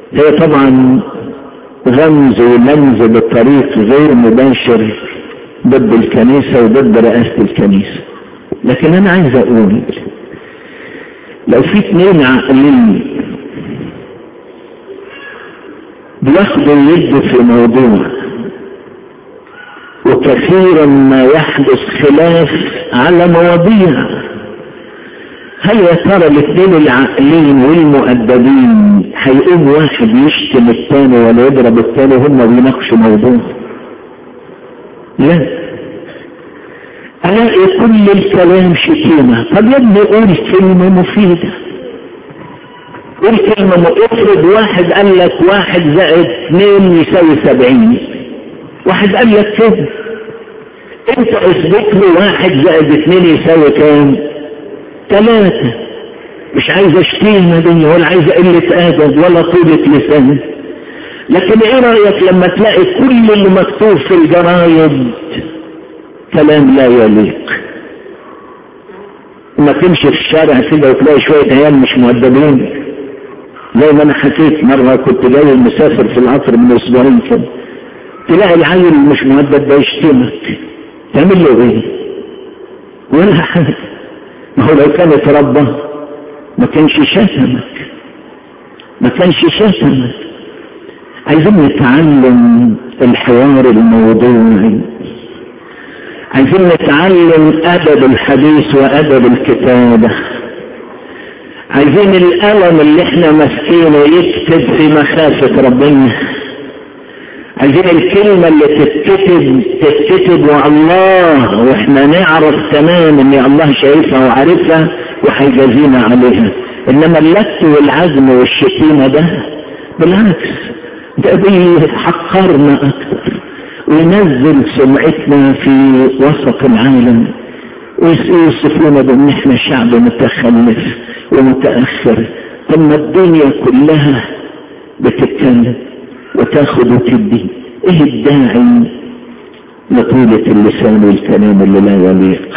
هي طبعا غمز ولمز بالطريق غير مباشر ضد الكنيسة وضد رئاسة الكنيسة لكن انا عايز اقول لو في اتنين عاقلين بياخدوا يد في موضوع وكثيرا ما يحدث خلاف على مواضيع هل يا ترى الاثنين العاقلين والمؤدبين هيقوم واحد يشتم الثاني ولا يضرب الثاني وهم بيناقشوا موضوع لا الاقي كل الكلام شتيمه طب يا ابني قول كلمه مفيده قول كلمه افرض واحد قال لك واحد زائد اثنين يساوي سبعين واحد قال لك كده انت اثبت له واحد زائد اثنين يساوي كام ثلاثة مش عايز اشتيمة دي ولا عايز قلة ادب ولا طولة لسان لكن ايه رأيك لما تلاقي كل اللي مكتوب في الجرايد كلام لا يليق لما تمشي في الشارع كده وتلاقي شوية عيال مش مؤدبين زي ما انا حكيت مرة كنت جاي مسافر في العصر من اسبوعين كده تلاقي العيل مش مؤدب ده يشتمك تعمل له ايه ولا حاجة ما هو لو كان اتربى ما كانش شتمك ما كانش شتمك عايزين نتعلم الحوار الموضوعي عايزين نتعلم ادب الحديث وادب الكتابة عايزين القلم اللي احنا ماسكينه يكتب في مخافة ربنا عايزين الكلمة اللي تتكتب تتكتب والله واحنا نعرف تمام ان الله شايفها وعارفها وهيجازينا عليها انما اللت والعزم والشتيمة ده بالعكس ده بيحقرنا اكتر وينزل سمعتنا في وسط العالم ويوصفونا بان احنا شعب متخلف ومتاخر ثم الدنيا كلها بتتكلم وتاخد وتدي ايه الداعي لطولة اللسان والكلام اللي لا يليق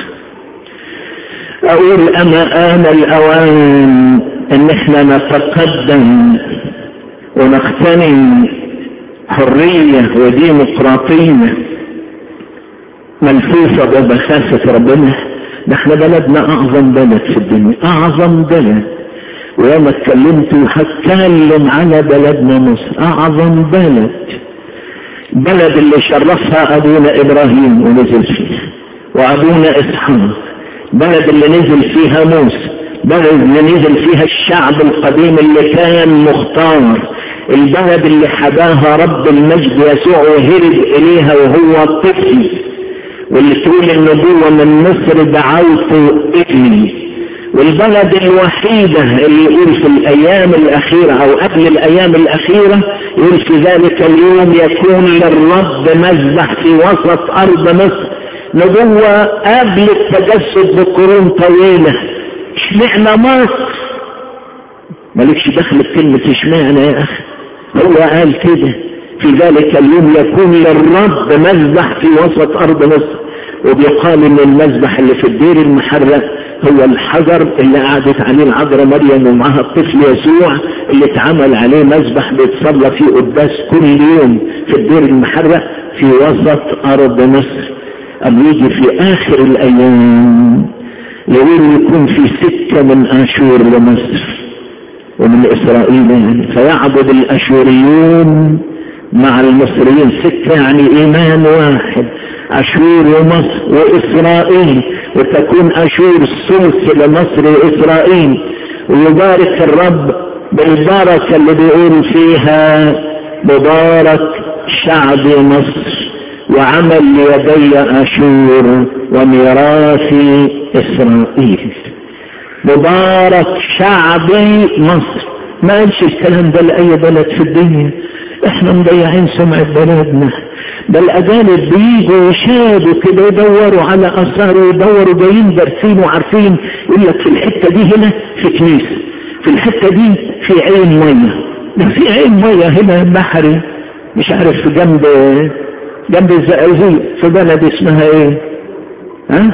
اقول اما ان الاوان ان احنا نتقدم ونغتنم حرية وديمقراطية ملفوفة ببخاسة ربنا ده احنا بلدنا اعظم بلد في الدنيا اعظم بلد ويوم اتكلمت هتكلم على بلدنا مصر اعظم بلد بلد اللي شرفها ابونا ابراهيم ونزل فيها وابونا اسحاق بلد اللي نزل فيها موسى بلد اللي نزل فيها الشعب القديم اللي كان مختار البلد اللي حباها رب المجد يسوع وهرب اليها وهو طفل واللي تقول النبوة من مصر دعوت ابني والبلد الوحيدة اللي يقول في الأيام الأخيرة أو قبل الأيام الأخيرة يقول في ذلك اليوم يكون للرب مذبح في وسط أرض مصر نبوة قبل التجسد بقرون طويلة اشمعنى مصر مالكش دخل بكلمة اشمعنى يا أخي هو قال كده في ذلك اليوم يكون للرب مذبح في وسط أرض مصر وبيقال ان المذبح اللي في الدير المحرق هو الحجر اللي قعدت عليه العذراء مريم ومعها الطفل يسوع اللي اتعمل عليه مذبح بيتصلى فيه قداس كل يوم في الدير المحرق في وسط ارض مصر قبل يجي في اخر الايام يقول يكون في سكة من اشور لمصر ومن اسرائيل يعني فيعبد الاشوريون مع المصريين سكة يعني ايمان واحد اشور ومصر واسرائيل وتكون اشور ثلث لمصر واسرائيل ويبارك الرب بالبركة اللي بيقول فيها مبارك شعب مصر وعمل يدي اشور وميراث اسرائيل مبارك شعب مصر ما قالش الكلام ده لاي بلد في الدنيا احنا مضيعين سمعة بلدنا ده الاجانب بيجوا يشادوا كده يدوروا على اثار ويدوروا جايين دارسين وعارفين يقول لك في الحته دي هنا في كنيسه في الحته دي في عين ميه ده في عين ميه هنا بحري مش عارف في جنب جنب الزقازيق في بلد اسمها ايه ها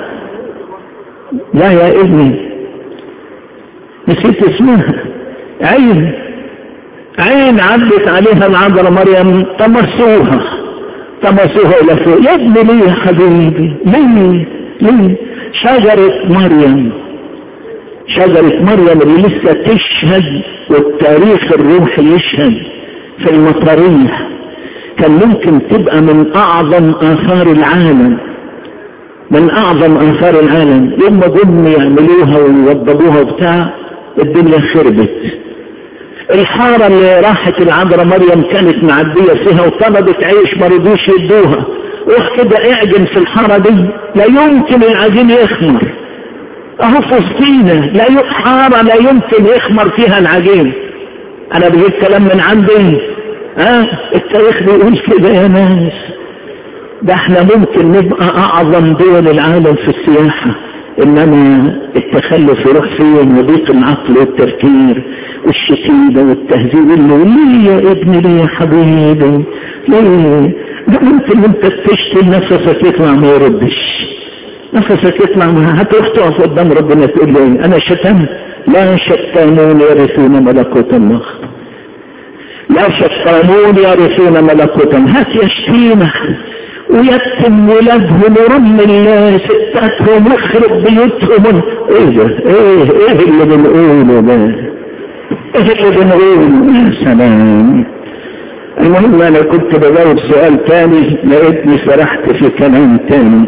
لا يا ابني نسيت اسمها عين عين عدت عليها العذراء مريم طمسوها طمسوها الى فوق يا ابني ليه يا حبيبي ليه ليه شجرة مريم شجرة مريم اللي لسه تشهد والتاريخ الروحي يشهد في المطرية كان ممكن تبقى من اعظم اثار العالم من اعظم اثار العالم يوم ما جم يعملوها ويوضبوها وبتاع الدنيا خربت الحارة اللي راحت العذراء مريم كانت معدية فيها وطلبت عيش ما رضوش يدوها روح كده اعجن في الحارة دي لا يمكن العجين يخمر اهو في وسطينا لا حارة لا يمكن يخمر فيها العجين انا بجيب كلام من عندي ها أه؟ التاريخ بيقول كده يا ناس ده احنا ممكن نبقى اعظم دول العالم في السياحة انما التخلف يروح فين وضيق العقل والتفكير والشتيمة والتهذيب اللي ليه يا ابني ليه يا حبيبي ليه ده ممكن انت تشتم نفسك يطلع ما يردش نفسك يطلع ما هتروح تقف قدام ربنا تقول له انا شتمت لا شتامون يرثون ملكوت الله لا شتامون يرثون ملكوت الله هات يشتيمه ويتم ولادهم ورم الله ستاتهم ويخرب بيوتهم ايه ده ايه ايه اللي بنقوله ده ايه اللي بنقوله يا سلام المهم انا كنت بجاوب سؤال تاني لقيتني سرحت في كلام تاني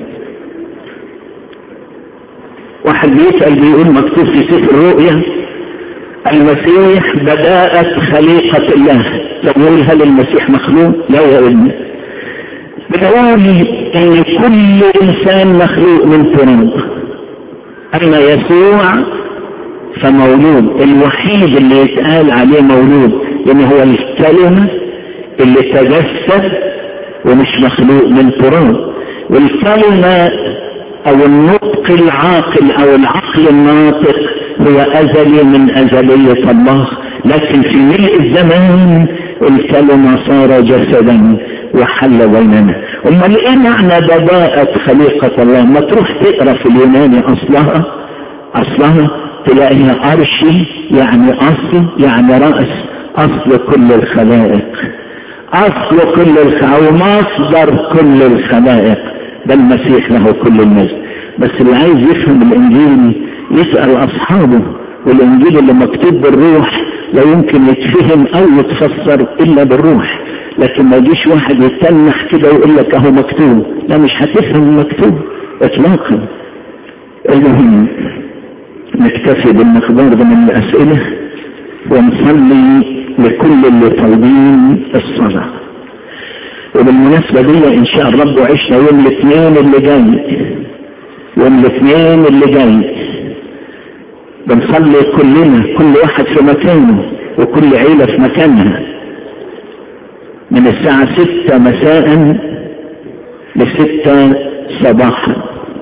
واحد بيسأل بيقول مكتوب في سفر الرؤيا المسيح بداءة خليقة الله تقول هل المسيح مخلوق؟ لا يا ابني بنقول ان كل انسان مخلوق من تراب اما يسوع فمولود الوحيد اللي يتقال عليه مولود لان هو الكلمة اللي تجسد ومش مخلوق من تراب والكلمة او النطق العاقل او العقل الناطق هو ازلي من ازلية الله لكن في ملء الزمان الكلمة صار جسدا وحل بيننا امال ايه معنى بداءة خليقة الله ما تروح تقرا في اليوناني اصلها اصلها تلاقيها ارشي يعني اصل يعني رأس اصل كل الخلائق اصل كل الخلائق ومصدر كل الخلائق ده المسيح له كل المجد بس اللي عايز يفهم الانجيل يسأل اصحابه والانجيل اللي مكتوب بالروح لا يمكن يتفهم او يتفسر الا بالروح لكن ما يجيش واحد يتنح كده ويقول لك اهو مكتوب لا مش هتفهم المكتوب اطلاقا المهم نكتفي بالمقدار ده من الاسئله ونصلي لكل اللي طالبين الصلاه وبالمناسبة دي ان شاء الرب وعشنا يوم الاثنين اللي جاي يوم الاثنين اللي جاي بنصلي كلنا كل واحد في مكانه وكل عيلة في مكانها من الساعة ستة مساء لستة صباحا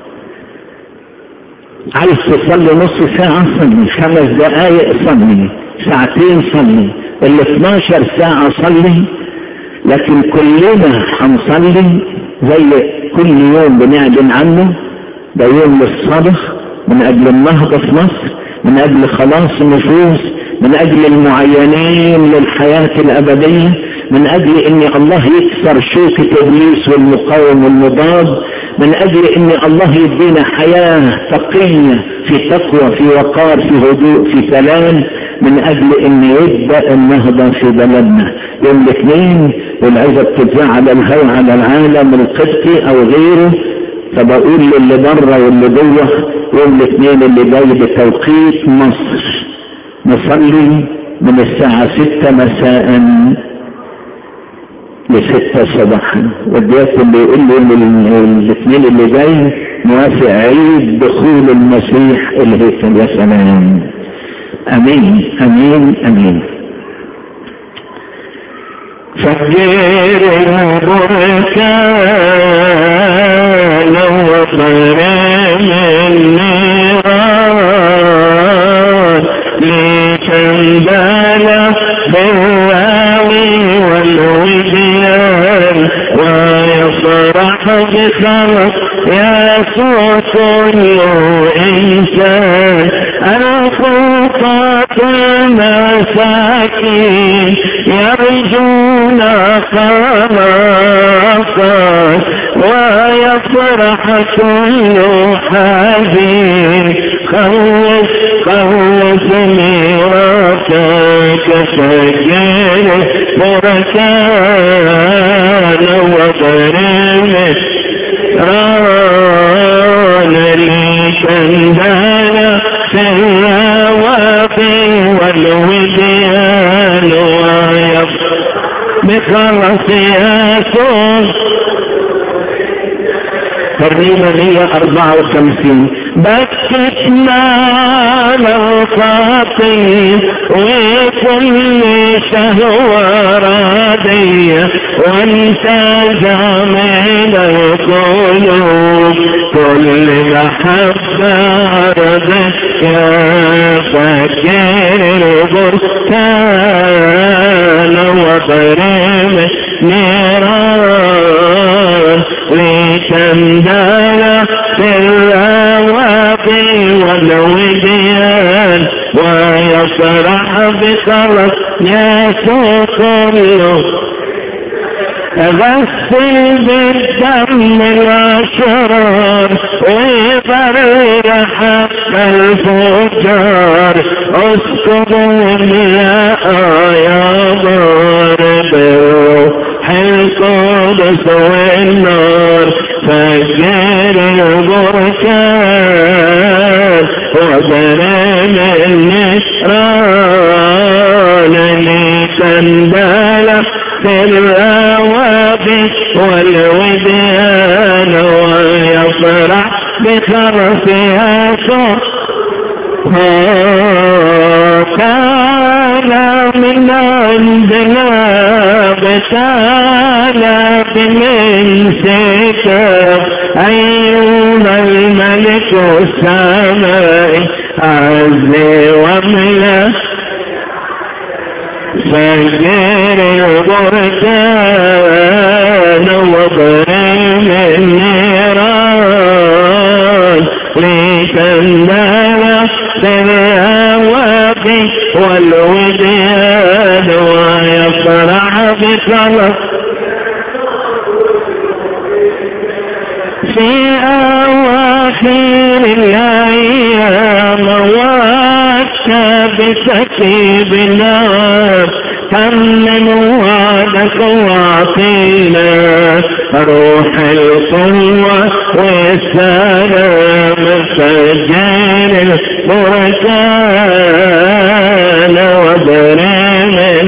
عايز تصلي نص ساعة صلي خمس دقايق صلي ساعتين صلي ال 12 ساعة صلي لكن كلنا هنصلي زي كل يوم بنعلن عنه ده يوم للصلاة من اجل النهضة في مصر من اجل خلاص النفوس من اجل المعينين للحياة الابدية من اجل ان الله يكسر شوكة ابليس والمقاوم والمضاد من اجل ان الله يدينا حياة تقية في تقوى في وقار في هدوء في سلام من اجل ان يبدأ النهضة في بلدنا يوم الاثنين والعزة بتتذاع على الهوى على العالم القبطي او غيره فبقول للي بره واللي جوه يوم الاثنين اللي جاي بتوقيت مصر نصلي من الساعة ستة مساء لستة صباحا والديات اللي يقول لي ان الاثنين اللي جاي موافق عيد دخول المسيح الهيكل يا سلام امين امين امين فجر البركان وطرم النيران لتنبال بالراوي والوديان ويفرح بخلق يسوع كل إنسان الخطاة المساكين يرجون خلاصا ويفرح كل حزين خلص خلص ميراثك سجل بركان وضرمت رانا لي كندانا في الوافي والوديان ويفرح بخلص يسوع ترنيمة 154 بكتنا للخاطي وكل شهوة راضية وانت جميل القلوب كل محبة رضك يا فكر البركان وضرم نيران لتندل في الأواقي والوديان ويفرح بخلص يسوع كله غسل بالدم الأشرار ويبرر حق الفجار اسكب الماء يا ضارب الروح القدس والنار فجر البركان وبرم النسران لتندل في الأوابي والوديان ويفرح بخرفها كان من عندنا بتالا من سكر أيها الملك السماء عز وملا فجر البركان وضرم النيران لتندل في الأوابي والوديان ويفرح بخلق في أواخر الأيام بسكيب النار تمم وعدك واعطينا روح القوة والسلام سجل البركان وبرام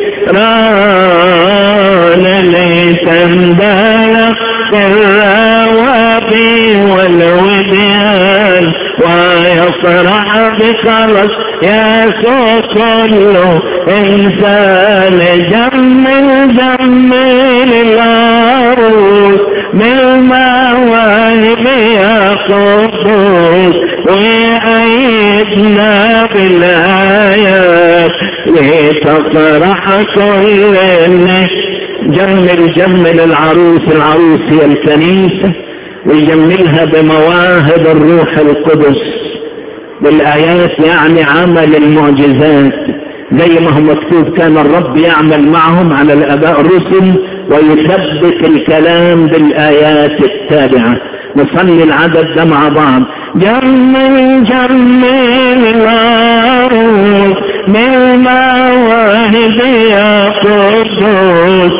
رانا لتندل في الروابي والوديان ويفرح بخلص يسوع كله إنسان جمل جمل العروس بالمواهب يا قدوس وأيدنا بالآيات لتفرح كل الناس جمل جمل العروس العروس هي الكنيسة ويجملها بمواهب الروح القدس بالآيات يعني عمل المعجزات زي ما هو مكتوب كان الرب يعمل معهم على الآباء الرسل ويثبت الكلام بالآيات التابعة نصلي العدد ده مع بعض جمل جمل العروس بالمواهب يا قدوس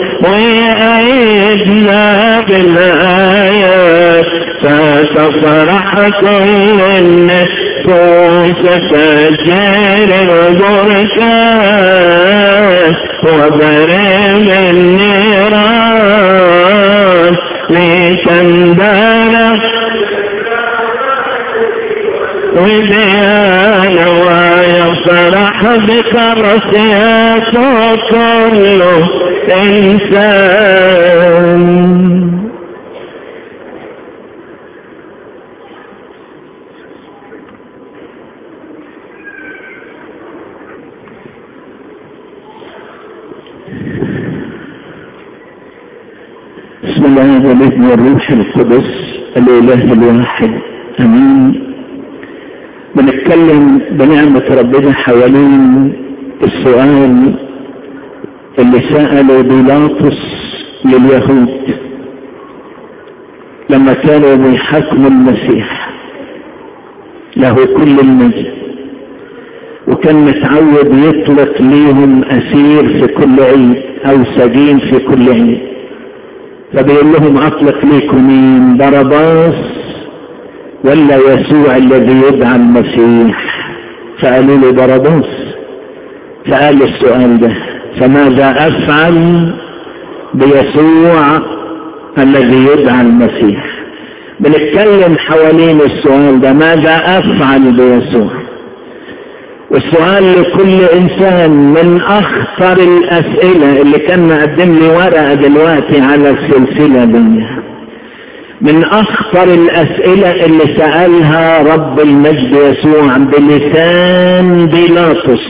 وأيدنا بالآيات فتفرح كل النفوس سجل البركات وبرم النيران لتندل وديان ويفرح بكرس يسوع كله إنسان بسم الله والابن والروح القدس الاله الواحد امين بنتكلم بنعمة ربنا حوالين السؤال اللي سألوا بيلاطس لليهود لما كانوا بيحكموا المسيح له كل المجد وكان متعود يطلق ليهم اسير في كل عيد او سجين في كل عيد فبيقول لهم اطلق ليكم مين باراباس ولا يسوع الذي يدعى المسيح فقالوا له باراباس فقال السؤال ده فماذا افعل بيسوع الذي يدعى المسيح بنتكلم حوالين السؤال ده ماذا افعل بيسوع والسؤال لكل انسان من اخطر الاسئلة اللي كان مقدم لي ورقة دلوقتي على السلسلة دي من اخطر الاسئلة اللي سألها رب المجد يسوع بلسان بيلاطس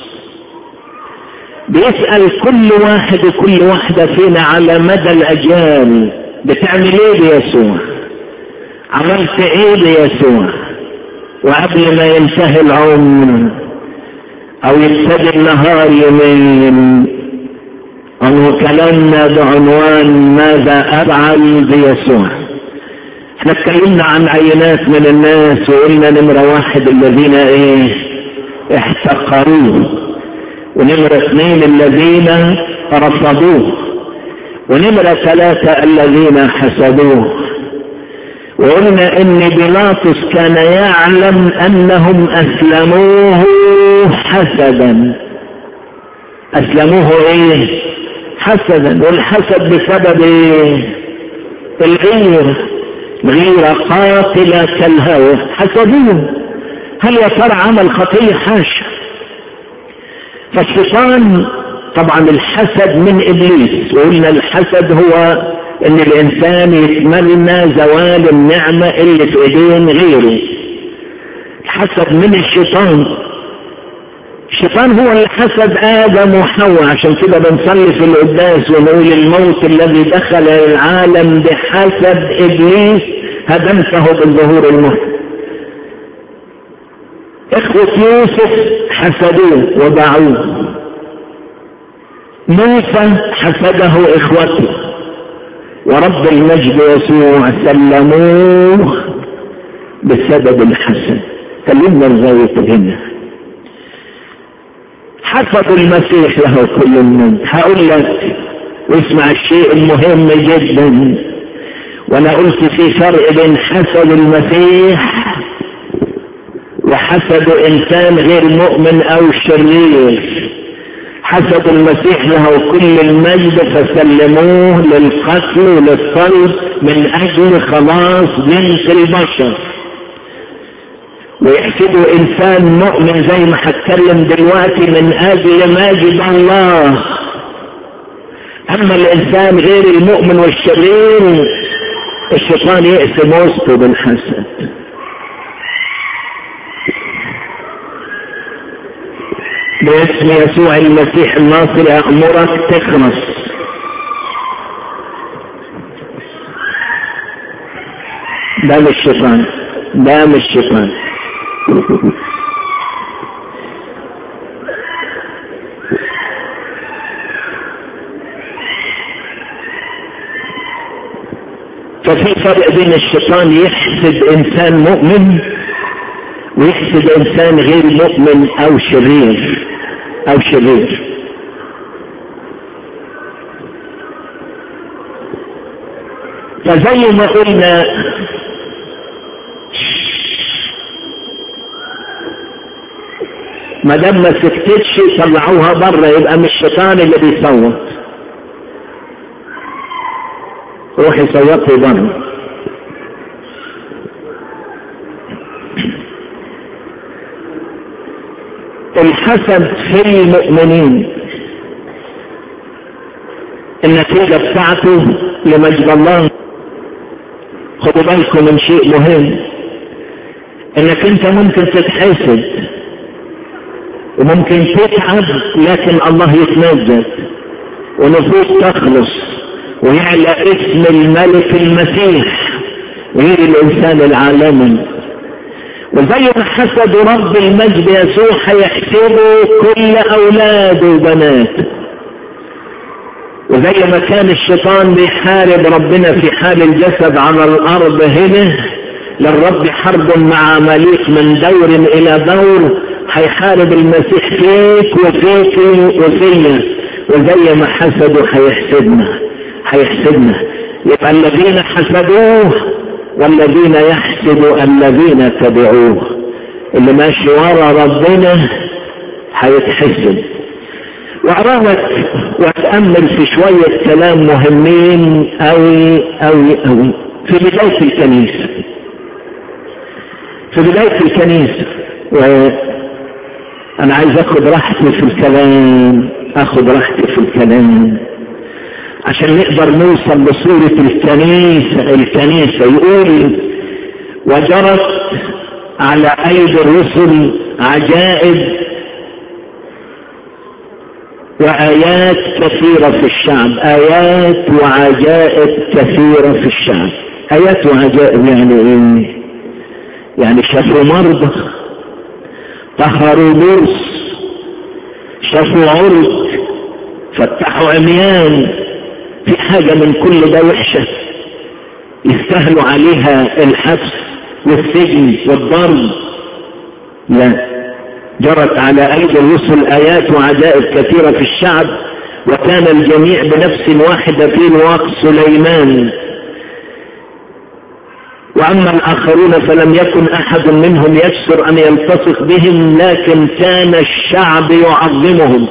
بيسأل كل واحد وكل واحدة فينا على مدى الاجيال بتعمل ايه بيسوع عملت ايه بيسوع وقبل ما ينتهي العمر او يبتدي النهار يومين انه كلامنا بعنوان ماذا افعل بيسوع احنا اتكلمنا عن عينات من الناس وقلنا نمرة واحد الذين ايه احتقروه ونمرة اثنين الذين رفضوه ونمرة ثلاثة الذين حسدوه وقلنا ان بيلاطس كان يعلم انهم اسلموه حسدا اسلموه ايه حسدا والحسد بسبب ايه الغيرة غيرة قاتلة كالهوى حسدوه هل يا ترى عمل خطية حاشا فالشيطان طبعا الحسد من ابليس وقلنا الحسد هو ان الانسان يتمنى زوال النعمة اللي في ايدين غيره الحسد من الشيطان الشيطان هو اللي حسد ادم وحواء عشان كده بنصلي في القداس ونقول الموت الذي دخل العالم بحسد ابليس هدمته بالظهور المحيط اخوة يوسف حسدوه وباعوه موسى حسده اخوته ورب المجد يسوع سلموه بسبب الحسد كلمنا لغاية هنا حسدوا المسيح له كل المجد هقول لك واسمع الشيء المهم جدا وانا قلت في فرق بين حسد المسيح وحسد انسان غير مؤمن او شرير حسد المسيح له كل المجد فسلموه للقتل وللصلب من اجل خلاص جنس البشر ويحسدوا انسان مؤمن زي ما هتكلم دلوقتي من اجل مجد الله اما الانسان غير المؤمن والشرير الشيطان يقسم وسطه بالحسد باسم يسوع المسيح الناصر أأمرك تخلص ده مش شيطان ده مش شيطان ففي فرق بين الشيطان يحسد انسان مؤمن ويحسد انسان غير مؤمن او شرير او شرير فزي ما قلنا ما دام ما سكتتش طلعوها بره يبقى مش الشيطان اللي بيصوت روح يصوتوا بره الحسد في المؤمنين النتيجة بتاعته لمجد الله خدوا بالكم من شيء مهم انك انت ممكن تتحسد وممكن تتعب لكن الله يتمجد ونفوس تخلص ويعلى اسم الملك المسيح غير الانسان العالمي وزي ما حسدوا رب المجد يسوع هيحسبوا كل اولاده وبناته وزي ما كان الشيطان بيحارب ربنا في حال الجسد على الارض هنا للرب حرب مع عماليق من دور الى دور هيحارب المسيح فيك وفيك وفيا وزي ما حسدوا هيحسدنا هيحسدنا يبقى الذين حسدوه والذين يحسدوا الذين تبعوه اللي ماشي ورا ربنا هيتحسد واقرأ واتأمل في شوية كلام مهمين أوي أوي أوي في بداية الكنيسة في بداية الكنيسة وأنا عايز أخد راحتي في الكلام أخد راحتي في الكلام عشان نقدر نوصل لصورة الكنيسة الكنيسة يقول وجرت على أيدي الرسل عجائب وآيات كثيرة في الشعب آيات وعجائب كثيرة في الشعب آيات وعجائب يعني إيه يعني شافوا مرضى طهروا برص شافوا عرض فتحوا عميان في حاجة من كل ده وحشة يستاهلوا عليها الحبس والسجن والضرب لا جرت على أيدي الرسل آيات وعجائب كثيرة في الشعب وكان الجميع بنفس واحدة في رواق سليمان وأما الآخرون فلم يكن أحد منهم يكسر أن يلتصق بهم لكن كان الشعب يعظمهم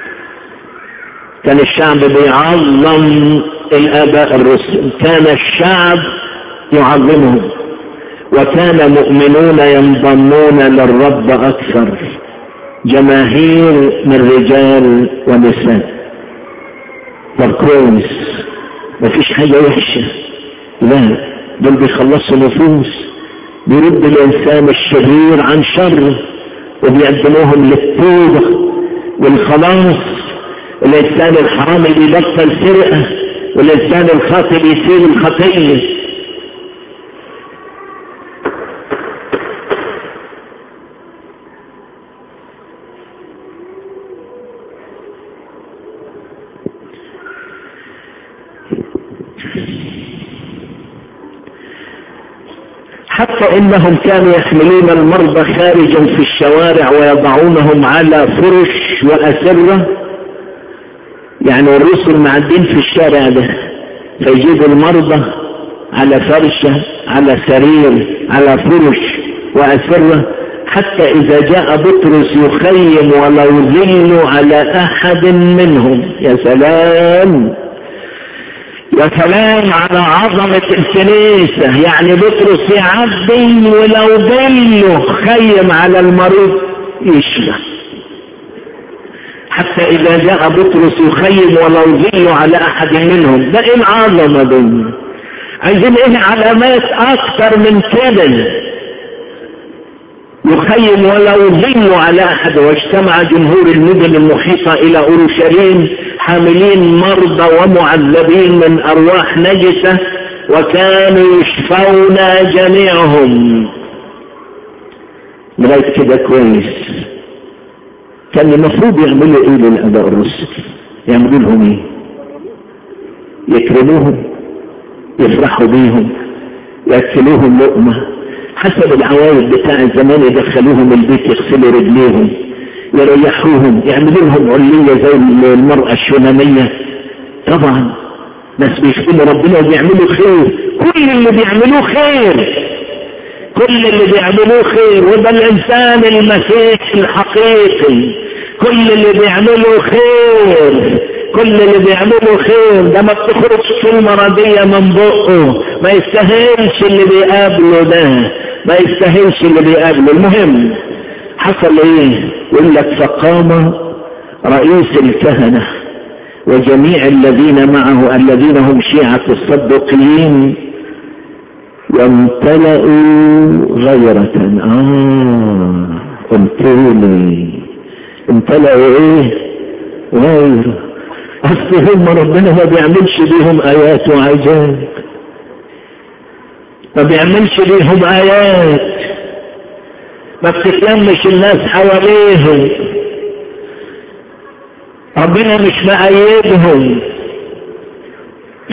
كان الشعب بيعظم الآباء الرسل كان الشعب يعظمهم وكان مؤمنون ينضمون للرب أكثر جماهير من رجال ونساء طب كويس مفيش حاجة وحشة لا دول بيخلصوا نفوس بيرد الإنسان الشرير عن شر وبيقدموهم للتوبة والخلاص الإنسان الحرام اللي يبطل سرقة والإنسان الخاطئ يسير الخطية حتى انهم كانوا يحملون المرضى خارجا في الشوارع ويضعونهم على فرش واسره يعني الرسل معدين في الشارع ده فيجيبوا المرضى على فرشة على سرير على فرش وأسرة حتى إذا جاء بطرس يخيم ولا يظل على أحد منهم يا سلام يا سلام على عظمة الكنيسة يعني بطرس يعدي ولو ظله خيم على المريض يشفى حتى إذا جاء بطرس يخيم ولو ظل على أحد منهم ده إيه العظمة دي عايزين إيه علامات أكثر من كده يخيم ولو ظل على أحد واجتمع جمهور المدن المحيطة إلى أورشليم حاملين مرضى ومعذبين من أرواح نجسة وكانوا يشفون جميعهم لغاية كده كويس كان المفروض يعملوا ايه للاباء الرسل يعملوا لهم ايه يكرموهم يفرحوا بيهم ياكلوهم لقمه حسب العوايد بتاع الزمان يدخلوهم البيت يغسلوا رجليهم يريحوهم يعملوا لهم علية زي المرأة الشونامية طبعا ناس بيشكلوا ربنا وبيعملوا خير كل اللي بيعملوه خير كل اللي بيعملوه خير وده الانسان المسيح الحقيقي كل اللي بيعمله خير كل اللي بيعمله خير ده ما بتخرجش كلمة ردية من بقه ما يستاهلش اللي بيقابله ده ما يستاهلش اللي بيقابله المهم حصل ايه يقول لك فقام رئيس الكهنة وجميع الذين معه الذين هم شيعة الصدقيين وامتلأوا غيرة آه امتلأوا امتلأوا ايه غيرة اصل هم ربنا ما بيعملش بيهم ايات وعجائب ما بيعملش بيهم ايات ما بتتلمش الناس حواليهم ربنا مش مأيدهم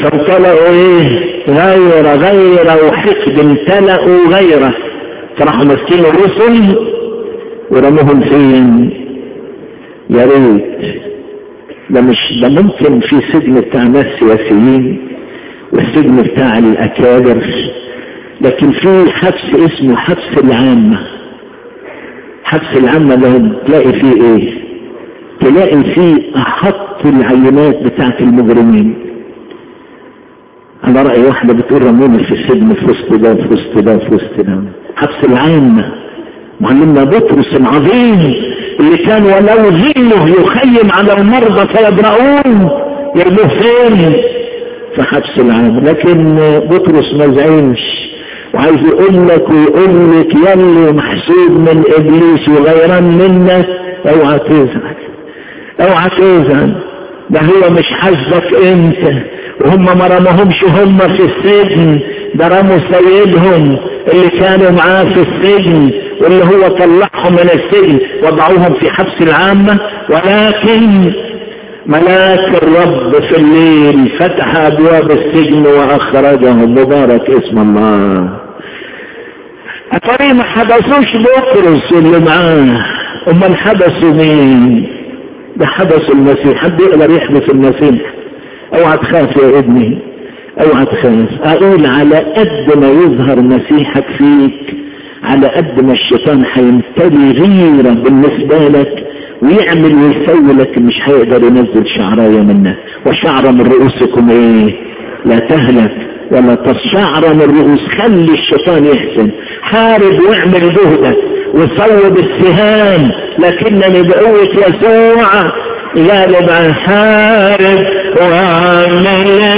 فامتلأوا ايه غير غير وحقد امتلأوا غيره فراحوا ماسكين الرسل ورموهم فين يا ريت ده مش ده ممكن في سجن بتاع ناس سياسيين والسجن بتاع الاكابر لكن في حبس اسمه حبس العامة حبس العامة ده تلاقي فيه ايه تلاقي فيه احط العينات بتاعت المجرمين انا رأي واحدة بتقول رموني في السجن في وسط ده في وسط ده في وسط ده حبس العامة معلمنا بطرس العظيم اللي كان ولو ظله يخيم على المرضى فيبرؤون يرموه فين في حبس العام لكن بطرس ما زعلش وعايز يقول لك ويقول لك يلي محسوب من ابليس وغيران منك اوعى تزعل اوعى تزعل ده هو مش حاسبك انت وهم ما رموهمش هم في السجن ده رموا سيدهم اللي كانوا معاه في السجن واللي هو طلعهم من السجن وضعوهم في حبس العامة ولكن ملاك الرب في الليل فتح ابواب السجن واخرجهم مبارك اسم الله اتري ما حبسوش بطرس اللي معاه امال حبسوا مين ده حبسوا المسيح حد يقدر يحبس المسيح اوعى تخاف يا ابني اوعى تخاف اقول على قد ما يظهر مسيحك فيك على قد ما الشيطان هيمتلي غيرة بالنسبة لك ويعمل ويسوي لك مش هيقدر ينزل شعراية منه وشعر من رؤوسكم ايه لا تهلك ولا تشعر من رؤوس خلي الشيطان يحسن حارب واعمل جهدك وصوب السهام لكنني بقوة يسوع غالب عن حارب واعمل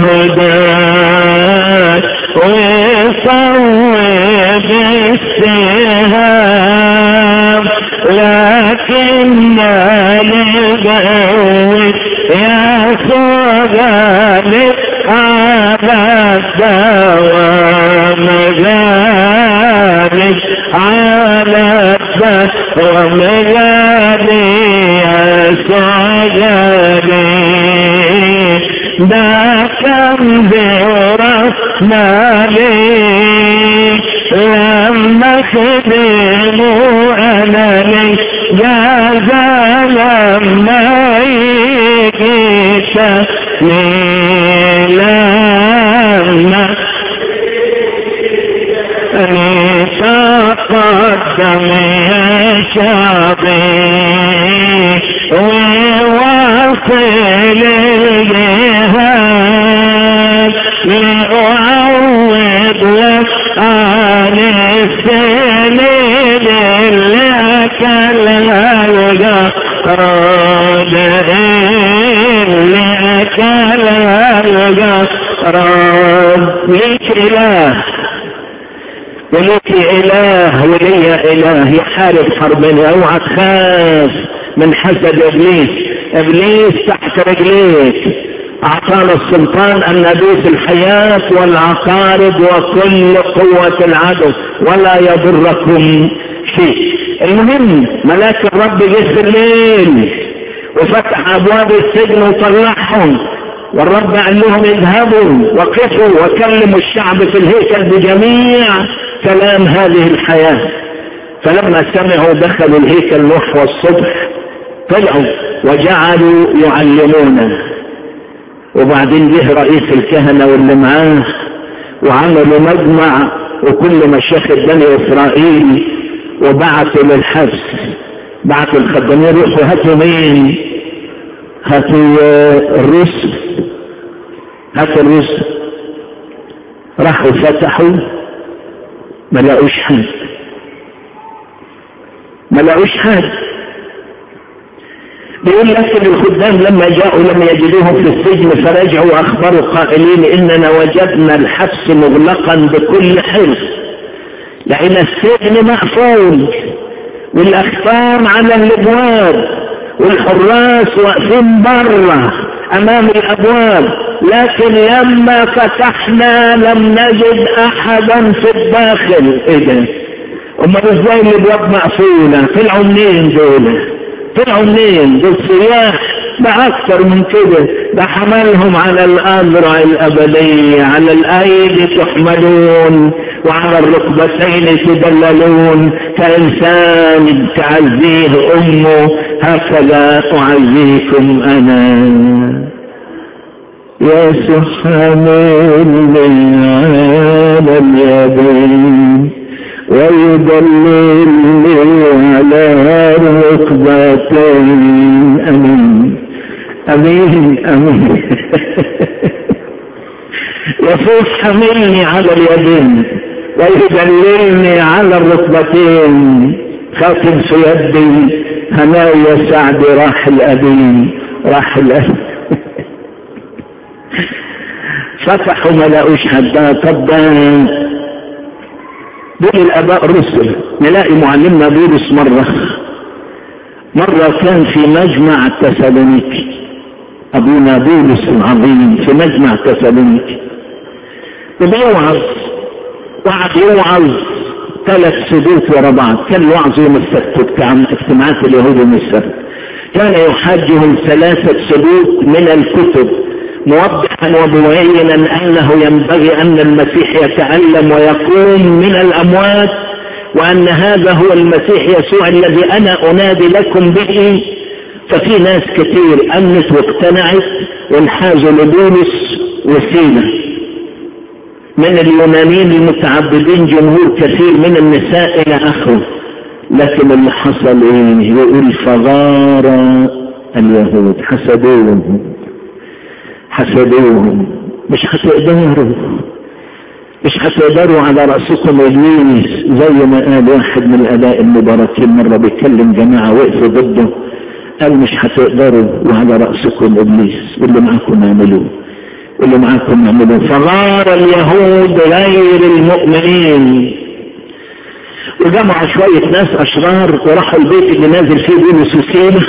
جهدك وصوب السهام لكن لقوة يسوع غالب على الدوام غالب على الدوام غالب يسوع غالب ده كم ذرفنا ليه لما خدموا انا لي يا لما يجيش لما تقدم يا شعبي وواصل الجهاد لأعوض لك عن السنين اللي كلها الجراد اللي كلها الجراد ليك إله وليك إله ولي إله يحارب حربنا اوعى تخاف من حسد إبليس إبليس تحت رجليك أعطانا السلطان أن ندوس الحياة والعقارب وكل قوة العدو ولا يضركم شيء المهم ملاك الرب جه في الليل وفتح أبواب السجن وطلعهم والرب قال لهم اذهبوا وقفوا وكلموا الشعب في الهيكل بجميع كلام هذه الحياة فلما سمعوا دخلوا الهيكل نحو الصبح طلعوا وجعلوا يعلمونه وبعدين جه رئيس الكهنة واللي معاه وعملوا مجمع وكل مشايخ بني اسرائيل وبعثوا للحبس بعثوا الخدامين روحوا هاتوا مين هاتوا الرسل هاتوا الرسل راحوا فتحوا ما لقوش حد ما لقوش حد بيقول لك الخدام لما جاءوا لم يجدوهم في السجن فرجعوا واخبروا قائلين اننا وجدنا الحبس مغلقا بكل حرص لان السجن مقفول والاختام على الابواب والحراس واقفين بره امام الابواب لكن لما فتحنا لم نجد احدا في الداخل ايه ده امال ازاي الابواب مقفوله طلعوا منين دول طلعوا منين دول سياح ده اكتر من كده ده حملهم على الاذرع الابدية على الايدي تحملون وعلى الركبتين تدللون كانسان تعزيه امه هكذا اعزيكم انا يا حملني على اليدين ويدللني على الركبتين امين امين امين يفوت حملني على اليدين ويدللني على الركبتين خاتم في يدي هنايا سعد راح الأبين راح الأبين فتحوا ما لقوش حدا طب دول الآباء الرسل نلاقي معلمنا بولس مرة مرة كان في مجمع تسالونيكي أبونا بولس العظيم في مجمع تسالونيكي وبيوعظ وقعد يوعظ ثلاث سدوت ورا بعض كان يوعظ يوم السبت بتاع اجتماعات اليهود يوم السبت كان يحاجهم ثلاثة سدوت من الكتب موضحا ومبينا انه ينبغي ان المسيح يتألم ويقوم من الاموات وان هذا هو المسيح يسوع الذي انا انادي لكم به ففي ناس كتير امنت واقتنعت وانحازوا لبولس وسيله من اليونانيين المتعبدين جمهور كثير من النساء الى اخره لكن اللي حصل ايه يقول فغار اليهود حسدوهم حسدوهم مش هتقدروا مش هتقدروا على رأسكم ابليس زي ما قال واحد من الاباء المباركين مرة بيتكلم جماعة وقفوا ضده قال مش هتقدروا وعلى رأسكم ابليس واللي معاكم اعملوه واللي معاكم اعملوه فغار اليهود غير المؤمنين وجمعوا شوية ناس اشرار وراحوا البيت اللي نازل فيه بولس وسيلة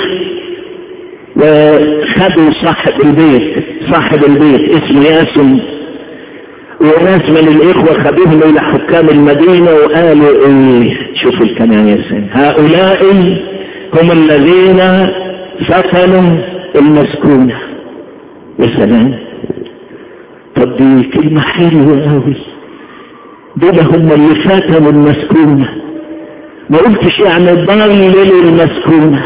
وخدوا صاحب البيت صاحب البيت اسمه ياسم وناس من الاخوة خدوهم الى حكام المدينة وقالوا ايه شوفوا الكنائس هؤلاء هم الذين فتنوا المسكونة يا سلام طب دي كلمة حلوة قوي دول هم اللي فتنوا المسكونة ما قلتش يعني ضللوا المسكونه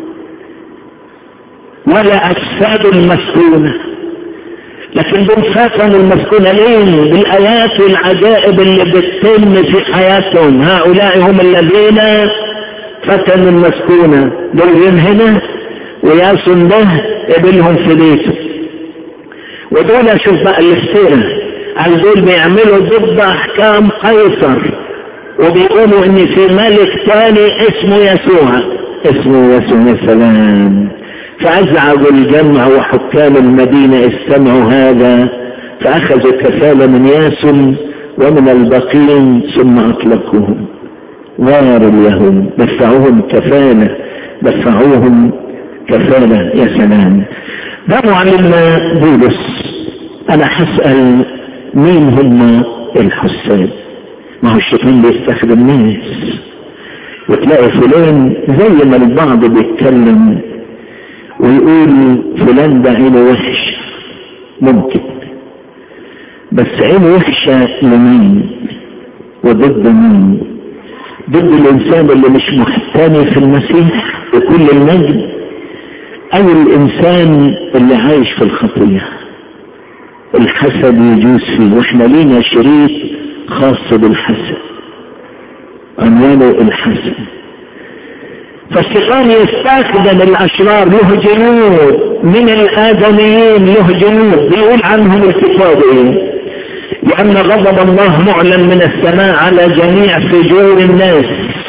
ولا أجساد المسكونة لكن دول فتنوا المسكونة ليه بالآيات والعجائب اللي بتتم في حياتهم هؤلاء هم الذين فتنوا المسكونة دول هنا وياسن ده قبلهم في بيته ودول شوف بقى الافتراء قال دول بيعملوا ضد احكام قيصر وبيقولوا ان في ملك تاني اسمه يسوع اسمه يسوع يا سلام فأزعجوا الجمع وحكام المدينة استمعوا هذا فأخذوا كفالة من ياسم ومن البقين ثم أطلقوهم غار اليهود دفعوهم كفالة دفعوهم كفالة يا سلام ده معلمنا بولس أنا هسأل مين هم الحساد ما هو الشيطان بيستخدم ناس وتلاقي فلان زي ما البعض بيتكلم ويقول فلان ده عينه وحش ممكن بس عينه وحشة لمين وضد مين ضد الانسان اللي مش محتمي في المسيح بكل المجد او الانسان اللي عايش في الخطية الحسد يجوز فيه واحنا لينا شريط خاص بالحسد عنوانه الحسد فالشيطان يستخدم الاشرار له جنود من الادميين له جنود بيقول عنهم الكتاب ايه لان غضب الله معلن من السماء على جميع فجور الناس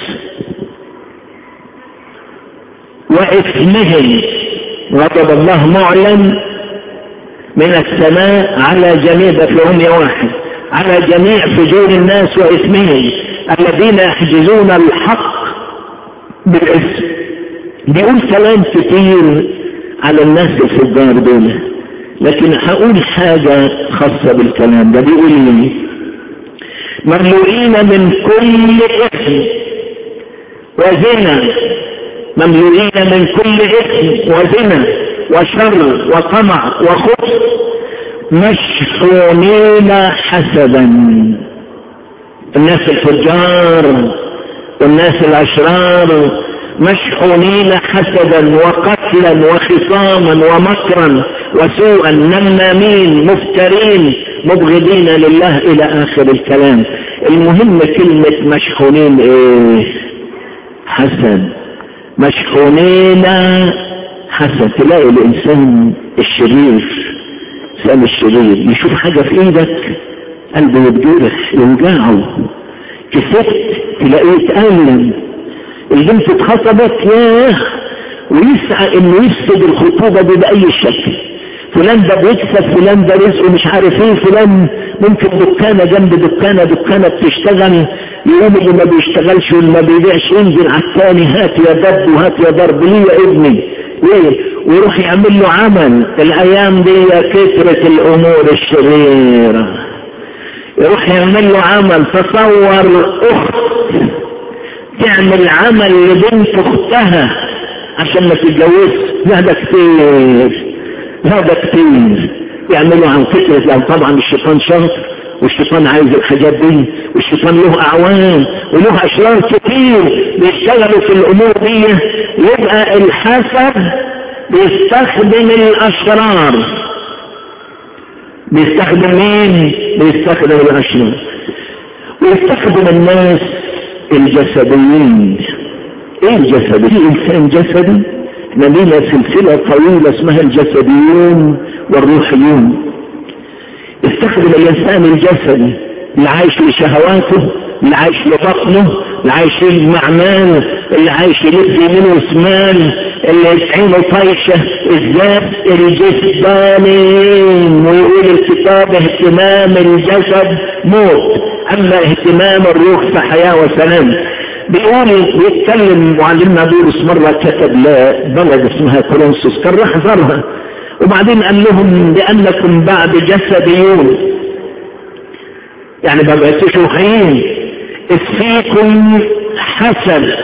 واثمهم غضب الله معلن من السماء على جميع ده في واحد على جميع فجور الناس واثمهم الذين يحجزون الحق بالاسم بيقول كلام كتير على الناس الفجار دول لكن هقول حاجة خاصة بالكلام ده بيقول لي مملوئين من كل اسم وزنا مملوئين من كل اسم وزنا وشر وطمع وخبث مشحونين حسدا الناس الفجار والناس الأشرار مشحونين حسدا وقتلا وخصاما ومكرا وسوءا نمامين مفترين مبغضين لله إلى آخر الكلام المهم كلمة مشحونين إيه حسد مشحونين حسد تلاقي الإنسان الشرير الإنسان الشرير يشوف حاجة في إيدك قلبه يتجرح يوجعه كسبت تلاقيه يتألم البنت اتخطبت ياه ويسعى انه يفسد الخطوبة دي بأي شكل فلان ده بيكسب فلان ده رزقه مش عارف ايه فلان ممكن دكانة جنب دكانة دكانة بتشتغل يقوم اللي ما بيشتغلش واللي ما بيبيعش ينزل على الثاني هات يا دب وهات يا ضرب ليه يا ابني ليه ويروح يعمل له عمل الايام دي كثرة الامور الشريرة يروح يعمل له عمل تصور اخت تعمل عمل لبنت اختها عشان ما تتجوزش هذا كتير هذا كتير يعملوا عن فكرة يعني طبعا الشيطان شاطر والشيطان عايز الحاجات دي والشيطان له اعوان وله اشرار كتير بيشتغلوا في الامور دي يبقى الحسد بيستخدم الاشرار بيستخدم مين بيستخدم الاشرار ويستخدم الناس الجسديين ايه الجسد في انسان جسدي لدينا سلسلة طويلة اسمها الجسديون والروحيون يستخدم الانسان الجسدي اللي عايش لشهواته اللي عايش لبطنه اللي عايش للمعمال اللي عايش يلف يمين وشمال اللي عينه طايشة الذات الجسدانين ويقول الكتاب اهتمام الجسد موت اما اهتمام الروح فحياة وسلام بيقول بيتكلم معلمنا بولس مرة كتب لبلد اسمها كورنثوس كان راح زارها وبعدين قال لهم لأنكم بعد جسديون يعني ما بقيتوش روحيين إذ فيكم حسد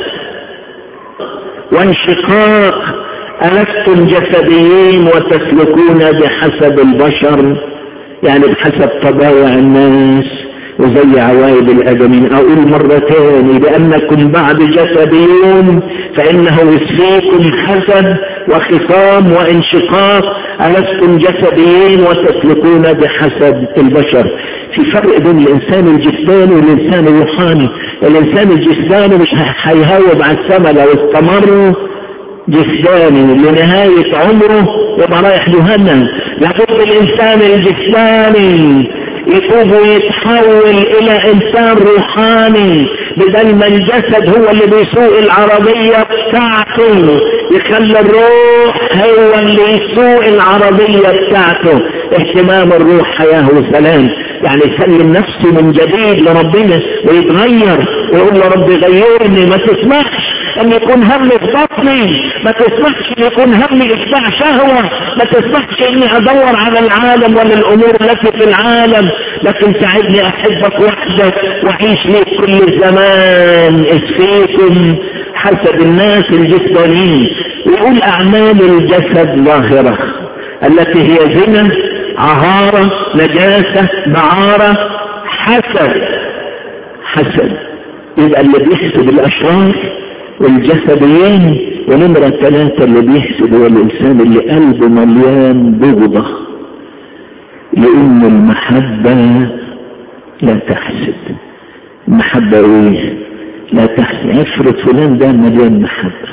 وانشقاق ألستم جسديين وتسلكون بحسب البشر يعني بحسب طبايع الناس وزي عوايد الأدمين أقول مرة تاني لأنكم بعد جسديون فإنه يسفيكم حسد وخصام وانشقاق ألستم جسديين وتسلكون بحسب البشر في فرق بين الإنسان الجسداني والإنسان الروحاني الإنسان الجسداني مش هيهاوب على السماء لو استمر جسداني لنهاية عمره يبقى رايح جهنم لابد الإنسان الجسداني يتوب ويتحول الى انسان روحاني بدل ما الجسد هو اللي بيسوق العربية بتاعته يخلي الروح هو اللي يسوق العربية بتاعته اهتمام الروح حياة وسلام يعني يسلم نفسه من جديد لربنا ويتغير ويقول له رب غيرني ما تسمحش ان يكون همي في بطني ما تسمحش ان يكون همي اشباع شهوة ما تسمحش اني ادور على العالم ولا الامور التي في العالم لكن ساعدني احبك وحدك واعيش ليك كل زمان اسفيكم حسب الناس الجسدانيين يقول اعمال الجسد ظاهرة التي هي زنا عهارة نجاسة بعارة حسد حسد يبقى اللي بيحسب الاشرار والجسديين ونمرة ثلاثة اللي بيحسد هو الإنسان اللي قلبه مليان بغضة لأن المحبة لا تحسد المحبة ايه لا تحسد افرض فلان ده مليان محبة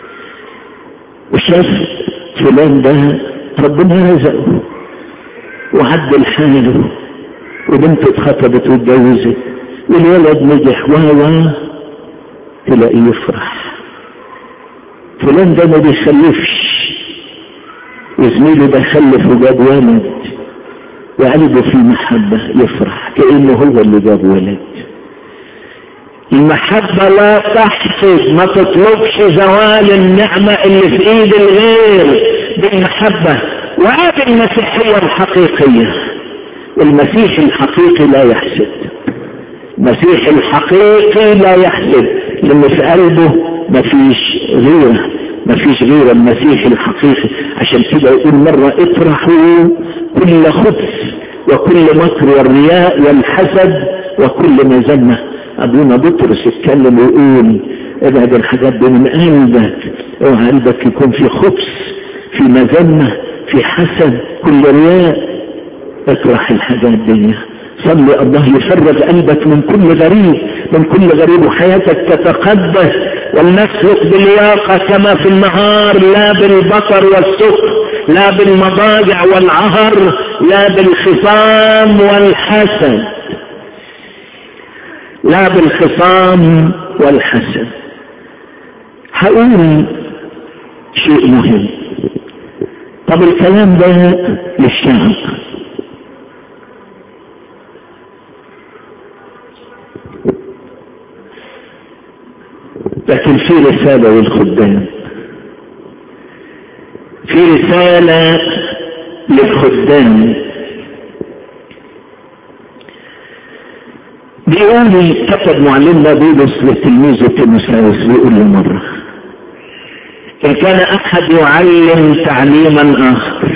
وشاف فلان ده ربنا رزقه وعدل حاله وبنته اتخطبت واتجوزت والولد نجح و تلاقيه يفرح فلان ده ما بيخلفش وزميله ده خلف وجاب ولد وقلبه في محبة يفرح كأنه هو اللي جاب ولد المحبة لا تحسد ما تطلبش زوال النعمة اللي في ايد الغير بالمحبة وهذه المسيحية الحقيقية المسيح الحقيقي لا يحسد المسيح الحقيقي لا يحسد لان في قلبه مفيش غيره ما فيش غير المسيح الحقيقي عشان كده يقول مرة اطرحوا كل خبث وكل مكر والرياء والحسد وكل مذمة ابونا بطرس يتكلم ويقول ابعد الحاجات دي من قلبك اوعى قلبك يكون في خبث في مذمة في حسد كل رياء اطرح الحاجات دي صلي الله يفرج قلبك من كل غريب من كل غريب وحياتك تتقدس ولنسلك بلياقة كما في النهار لا بالبطر والسكر لا بالمضاجع والعهر لا بالخصام والحسد لا بالخصام والحسد هقول شيء مهم طب الكلام ده للشعب لكن في رسالة للخدام في رسالة للخدام بيقول كتب معلمنا بولس لتلميذه تيموثاوس بيقول له مرة إن كان أحد يعلم تعليما آخر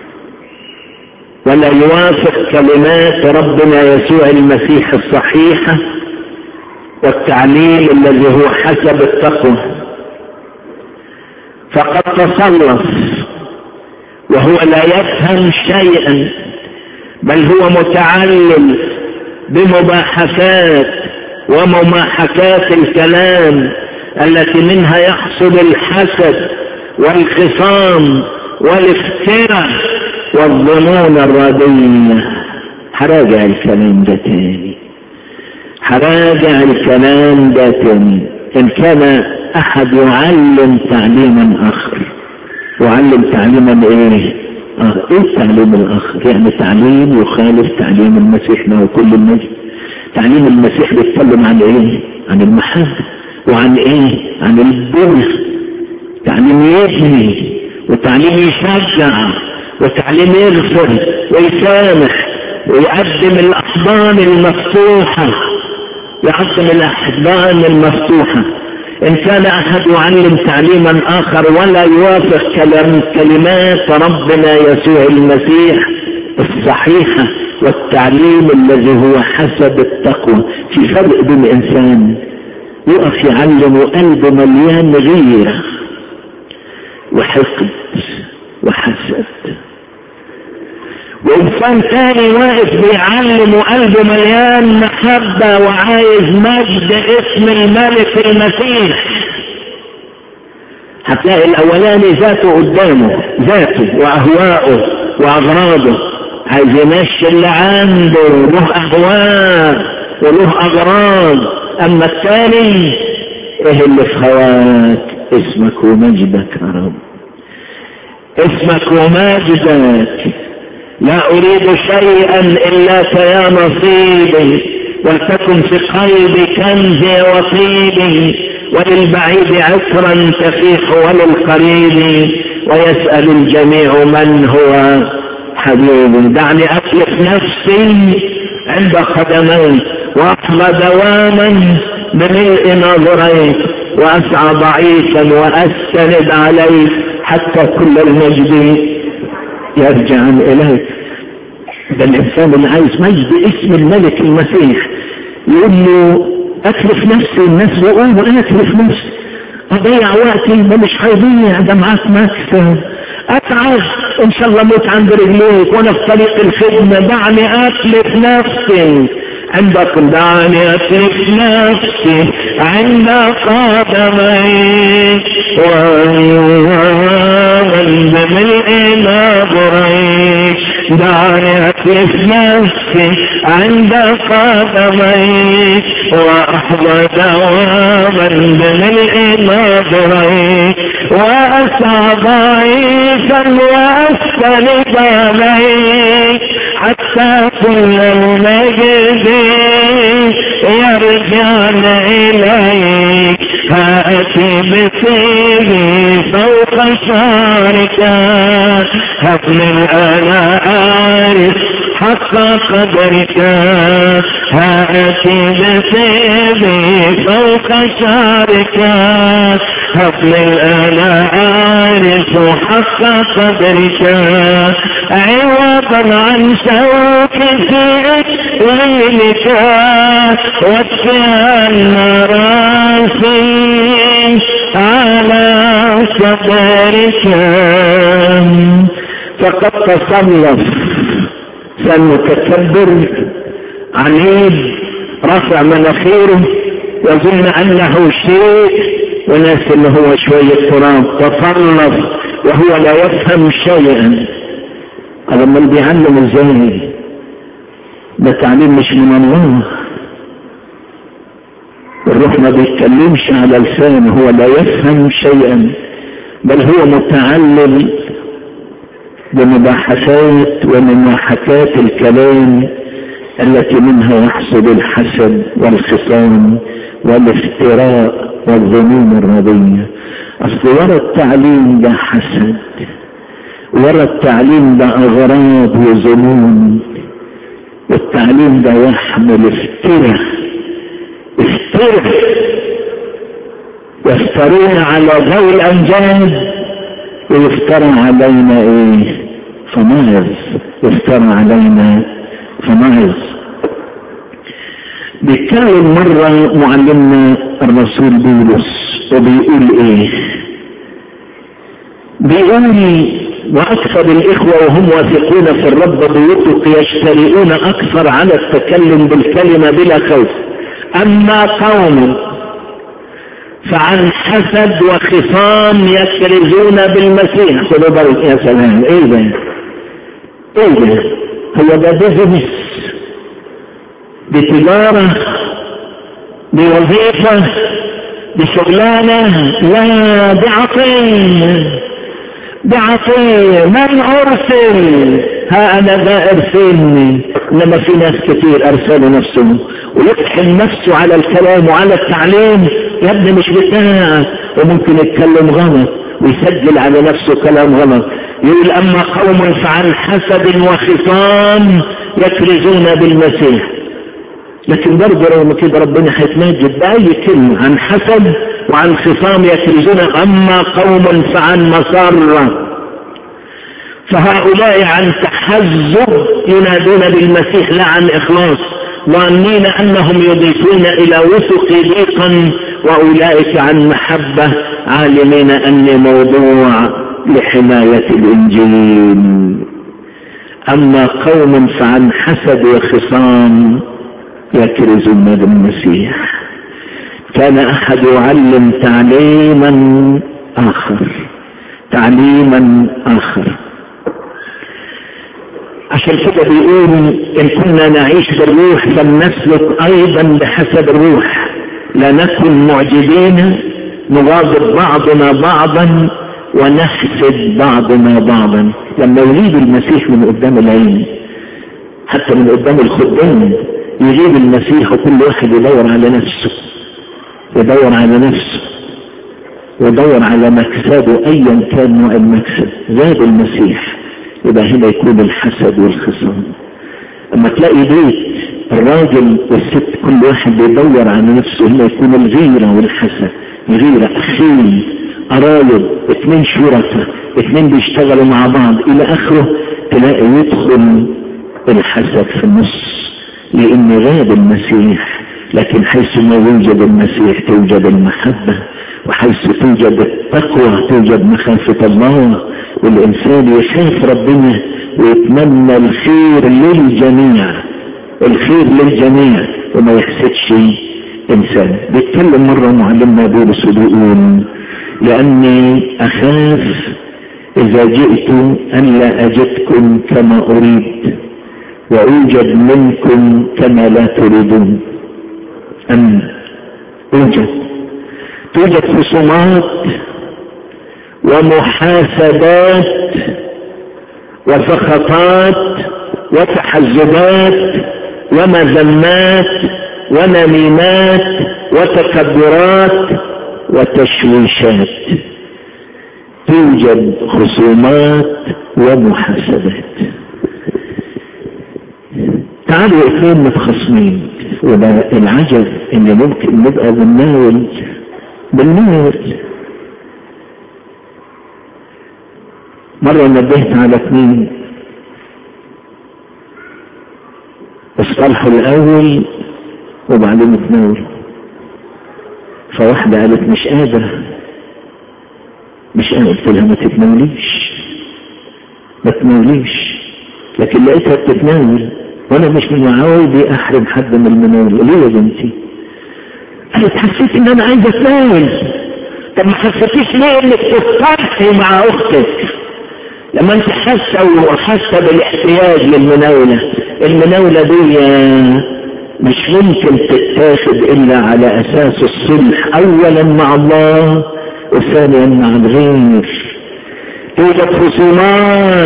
ولا يوافق كلمات ربنا يسوع المسيح الصحيحة والتعليم الذي هو حسب التقوى فقد تصلف وهو لا يفهم شيئا بل هو متعلم بمباحثات ومماحكات الكلام التي منها يحصل الحسد والخصام والافتراء والظنون الرديئة هراجع الكلام ده تاني هراجع الكلام ده تاني ان كان احد يعلم تعليما اخر يعلم تعليما ايه اه ايه التعليم الاخر يعني تعليم يخالف تعليم المسيح له كل الناس تعليم المسيح بيتكلم عن ايه عن المحبة وعن ايه عن البر تعليم يبني وتعليم يشجع وتعليم يغفر ويسامح ويقدم الاحضان المفتوحة يقدم الاحضان المفتوحة ان كان احد يعلم تعليما اخر ولا يوافق كلام كلمات ربنا يسوع المسيح الصحيحة والتعليم الذي هو حسب التقوى في فرق بين انسان يقف يعلم وقلبه مليان غيرة وحقد وحسد وانسان تاني واقف بيعلم وقلبه مليان محبة وعايز مجد اسم الملك المسيح هتلاقي الاولاني ذاته قدامه ذاته واهواءه واغراضه عايز يمشي اللي عنده له اهواء وله اغراض اما الثاني ايه اللي في هواك اسمك ومجدك يا رب اسمك ومجدك لا أريد شيئا إلا يا نصيبي ولتكن في قلبي كنزي وطيبي وللبعيد عسرا تفيح وللقريب ويسأل الجميع من هو حبيبي دعني أتلف نفسي عند قدميك وأحظى دواما بملء نظريك وأسعى ضعيفا وأستند عليك حتى كل المجد يرجع إليك ده الإنسان اللي عايز مجد اسم الملك المسيح يقول له أتلف نفسي الناس بيقولوا أنا أتلف نفسي أضيع وقتي ده مش هيضيع ده معاك مكسب أتعب إن شاء الله موت عند رجليك وأنا في طريق الخدمة دعني أتلف نفسي عندك دعني أتلف نفسي عند قدميك ومن بملء نظريك دعني أتلف نفسي عند قدميك وأحظى دواما بملء نظريك وأسعى ضعيفا وأستند عليك حتى كل المجد يرجع إليك هاتي بطيبي فوق شعرك هبني أنا أعرف حق قدرك هاتي بطيبي فوق شعرك هبني الآن عارف حق قدرك عوضا عن شوك في ليلك واتفان راسي على صدرك فقد تصنف فالمتكبر عنيد رفع مناخيره يظن انه شيء وناس اللي هو شوية تراب تصنف وهو لا يفهم شيئا لما اللي بيعلم ازاي ده تعليم مش من الله الروح ما بيتكلمش على لسانه هو لا يفهم شيئا بل هو متعلم بمباحثات ومماحكات الكلام التي منها يحصل الحسد والخصام والافتراء والظنون الرضية اصل ورا التعليم ده حسد ورا التعليم ده اغراض وظنون والتعليم ده يحمل افتراء افتراء يفترون على ذوي الانجاد ويفترى علينا ايه فمايز يفترى علينا فمايز بيتكلم مرة معلمنا الرسول بولس وبيقول ايه بيقول واكثر الاخوة وهم واثقون في الرب بيطلق يشترئون اكثر على التكلم بالكلمة بلا خوف اما قوم فعن حسد وخصام يكرزون بالمسيح خذوا بالك يا سلام ايه ده ايه ده هو ده بزنس بتجارة بوظيفة بشغلانة لا بعطية بعطية من ارسل ها انا ذا ارسلني انما في ناس كتير ارسلوا نفسهم ويطحن نفسه على الكلام وعلى التعليم يا ابني مش بتاعك وممكن يتكلم غلط ويسجل على نفسه كلام غلط يقول اما قوم فعن حسد وخصام يكرزون بالمسيح لكن برضه رغم كده ربنا هيتمجد بأي كلمة عن حسد وعن خصام يكرزون أما قوم فعن مسرة فهؤلاء عن تحزب ينادون بالمسيح لا عن إخلاص ظانين أنهم يضيفون إلى وثق ضيقا وأولئك عن محبة عالمين أني موضوع لحماية الإنجيل أما قوم فعن حسد وخصام يكرزون بالمسيح كان أحد يعلم تعليما آخر تعليما آخر عشان كده بيقول إن كنا نعيش بالروح فلنسلك أيضا بحسب الروح لا نكن معجبين نغاضب بعضنا بعضا ونحسد بعضنا بعضا لما يريد المسيح من قدام العين حتى من قدام الخدام يجيب المسيح وكل واحد يدور على نفسه يدور على نفسه يدور على مكسبه ايا كان نوع المكسب زاد المسيح يبقى هنا يكون الحسد والخصام اما تلاقي بيت الراجل والست كل واحد بيدور على نفسه هنا يكون الغيرة والحسد غيرة اخين قرايب اتنين شركاء اتنين بيشتغلوا مع بعض الى اخره تلاقي يدخل الحسد في النص لان غاب المسيح لكن حيث ما يوجد المسيح توجد المحبة وحيث توجد التقوى توجد مخافة الله والإنسان يخاف ربنا ويتمنى الخير للجميع الخير للجميع وما يحسدش إنسان بيتكلم مرة معلمنا بولس وبيقول لأني أخاف إذا جئت أن لا أجدكم كما أريد وأوجد منكم كما لا تريدون أن توجد توجد خصومات ومحاسبات وسخطات وتحزبات ومذمات ونميمات وتكبرات وتشويشات توجد خصومات ومحاسبات تعالوا اثنين متخصمين وده العجب ان ممكن نبقى بنناول بنناول مرة نبهت على اثنين اصطلحوا الأول وبعدين اتناولوا فواحدة قالت مش قادرة مش قادرة قلت لها ما تتناوليش ما تتناوليش لكن لقيتها بتتناول وانا مش من معاودي احرم حد من المناول ليه يا بنتي قالت حسيت ان انا عايزه اتناول طب ما حسيتيش ليه انك تتصالحي مع اختك لما انت حاسه وحاسه بالاحتياج للمناوله المناوله دي مش ممكن تتاخد الا على اساس الصلح اولا مع الله وثانيا مع الغير توجد خصومات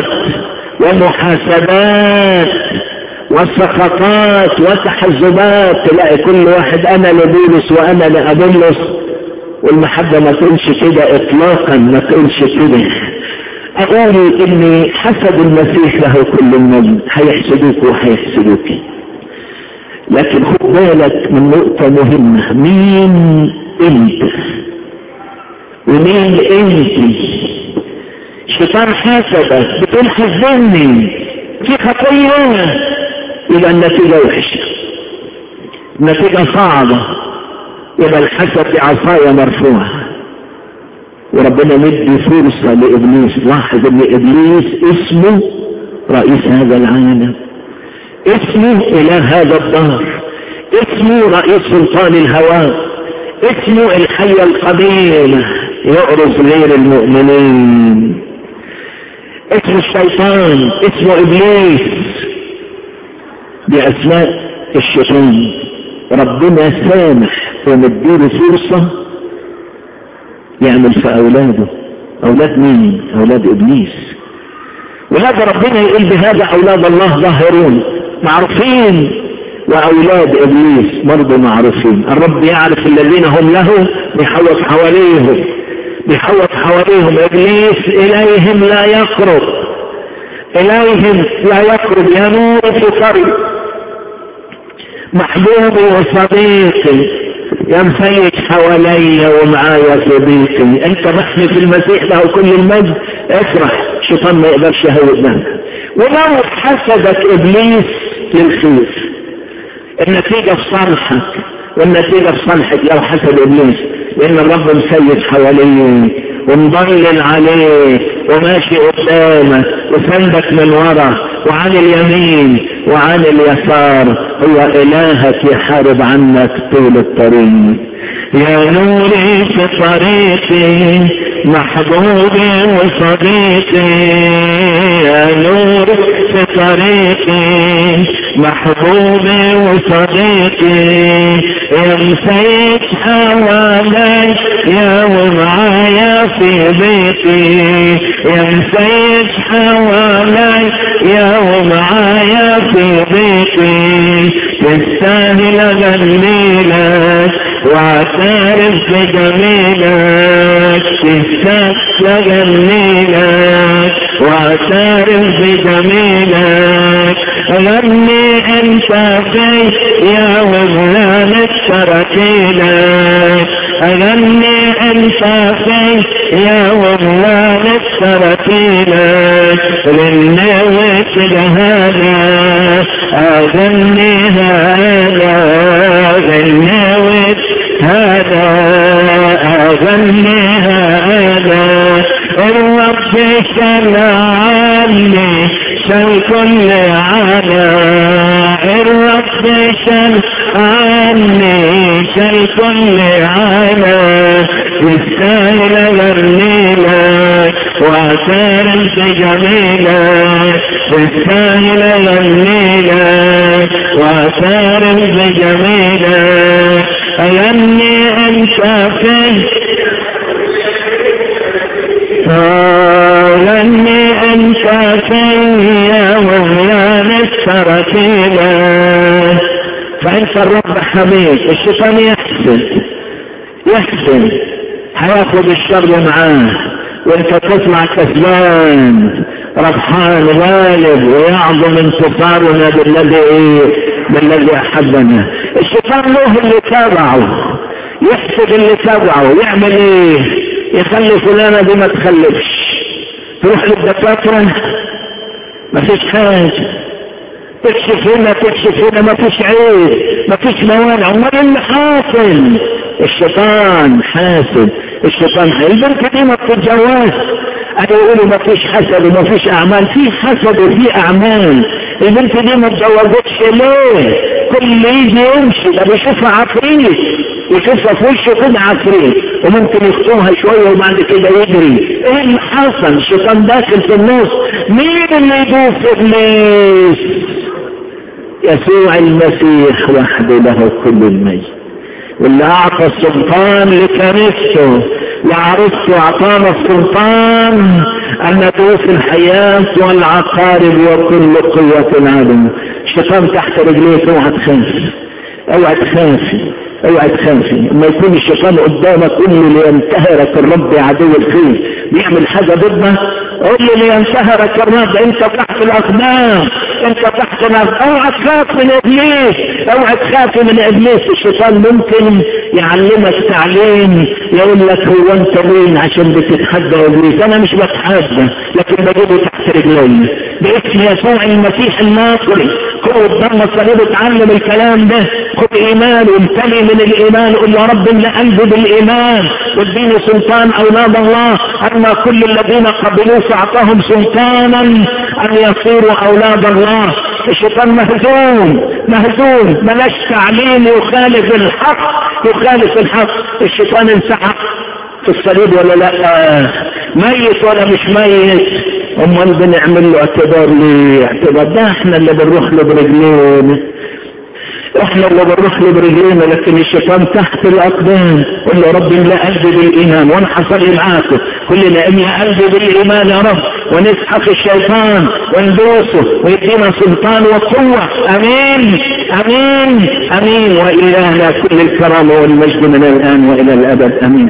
ومحاسبات وسخطات وتحزبات تلاقي كل واحد انا لبولس وانا لابولس والمحبة ما تقولش كده اطلاقا ما تقولش كده اقول اني حسب المسيح له كل المجد هيحسدوك وهيحسدوك لكن خد بالك من نقطة مهمة مين انت ومين انت الشيطان حسدك بتقول حزني في خطية يبقى النتيجة وحشة النتيجة صعبة يبقى الحسد بعصاية مرفوعة وربنا مدي فرصة لإبليس لاحظ إن إبليس اسمه رئيس هذا العالم اسمه إله هذا الدهر اسمه رئيس سلطان الهواء اسمه الحية القديمة يعرف غير المؤمنين اسم الشيطان اسمه ابليس باسماء الشيطان ربنا سامح ومديله فرصة يعمل في اولاده اولاد مين اولاد ابليس وهذا ربنا يقول بهذا اولاد الله ظاهرون معروفين واولاد ابليس برضه معروفين الرب يعرف الذين هم له بيحوط حواليهم بيحوط حواليهم ابليس اليهم لا يقرب اليهم لا يقرب ينور في طريق محبوبي وصديقي يا مسيج حوالي ومعايا صديقي انت محمي في المسيح له كل المجد افرح شيطان ما يقدرش يهوب منك ولو حسدك ابليس للخير النتيجة في صالحك والنتيجة في صالحك لو حسد ابليس لان الرب مسيد حواليه ومضلل عليه وماشي قدامك وسندك من ورا وعن اليمين وعن اليسار هو الهك يحارب عنك طول الطريق يا نوري في طريقي محبوبي وصديقي يا نوري في طريقي محبوبي وصديقي يا مسيك حوالي يا ومعايا في بيتي يا مسيك حوالي يا ومعايا في بيتي تستاهل اغنيلك واعترف بجميلك تستاهل اغنيلك واعترف بجميلك غني انت في يا وغلانك تركيلك أغني أنت في يا وغلانك تركيلك للنوت هذا أغني هذا للنوت هذا أغني هذا الرب شل عني شل كل عنا الرب شل عني شل كل عنا يستاهل اغني لك واعترف بجميلك يستاهل اغني لك واعترف بجميلك اغني انت فيه غني انت فيا ويا نسترتيلا فانت الرب حميد الشيطان يحسن يحسن هياخد الشر معاه وانت تطلع كسبان ربحان غالب ويعظم انتصارنا بالذي ايه بالذي احبنا الشيطان له اللي تابعه يحسد اللي تابعه يعمل ايه يخلي فلانة دي ما تخلفش تروح للدكاترة ما فيش حاجة تكشف هنا تكشف هنا ما فيش عيب ما فيش موانع امال اللي حاصل الشيطان حاسد الشيطان البنت دي ما بتتجوز انا يقولوا ما فيش حسد وما فيش اعمال في حسد وفي اعمال البنت دي ما اتجوزتش ليه كل اللي يجي يمشي ده بيشوفها عفريت يشوفها في وشه كده عفريت وممكن يخطوها شويه وبعد كده يجري ايه اللي حصل الشيطان داخل في النص مين اللي يدوس ابليس يسوع المسيح وحده له كل المجد واللي اعطى السلطان لكنيسته لعروسته اعطانا السلطان ان ندوس الحياة والعقارب وكل قوة العالم الشيطان تحت رجليك اوعى تخاف اوعى تخافي اوعى تخافي لما يكون الشيطان قدامك قول له لينتهرك الرب يا عدو الخير بيعمل حاجه ضدنا قول له لينتهرك الرب انت تحت الاقدام انت تحت الاقدام اوعى تخاف من ابليس اوعى تخاف من ابليس الشيطان ممكن يعلمك تعليم يقول لك هو انت مين عشان بتتحدى ابليس انا مش بتحدى لكن بجيبه تحت رجلي باسم يسوع المسيح الناصري قوة دم الصليب اتعلم الكلام ده خد ايمان وامتلي من الايمان قل يا رب ان قلبي بالايمان واديني سلطان اولاد الله اما كل الذين قبلوه فاعطاهم سلطانا ان يصيروا اولاد الله الشيطان مهزوم مهزوم ملاش تعليم يخالف الحق يخالف الحق الشيطان انسحب في الصليب ولا لا ميت ولا مش ميت امال بنعمل له اعتبار ليه اعتبار ده احنا اللي بنروح له برجلينا احنا اللي بنروح له برجلينا لكن الشيطان تحت الاقدام قل له رب املا قلبي بالايمان وانا حصل معاكم كلنا املا قلبي بالايمان يا رب ونسحق الشيطان وندوسه ويدينا سلطان وقوه امين امين امين والهنا كل الكرامه والمجد من الان والى الابد امين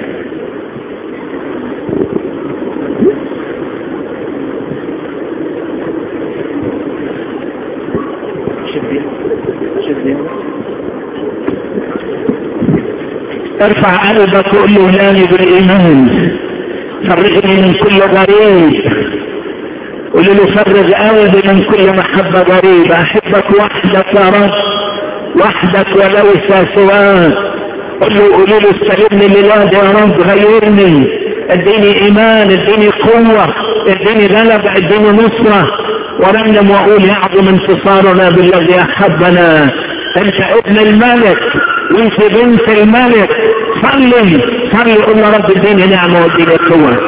ارفع قلبك وقول له هلاني بالايمان فرغني من كل غريب قول له فرغ قلبي من كل محبة غريبة احبك وحدك يا رب وحدك وليس سواك قل له قولي له استلمني لله يا رب غيرني اديني ايمان اديني قوة اديني غلبة اديني نصرة ورنم واقول يعظم انتصارنا بالذي احبنا انت ابن الملك وانت بنت الملك صلي صلي قل يا رب اديني نعمة واديني قوة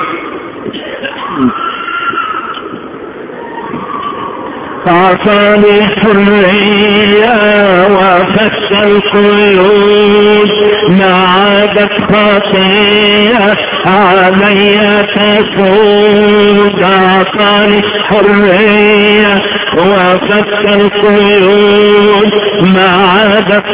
أعطاني حرية وفك القيود ما عادت خطية علي تسود أعطاني حرية وفك القيود ما عادت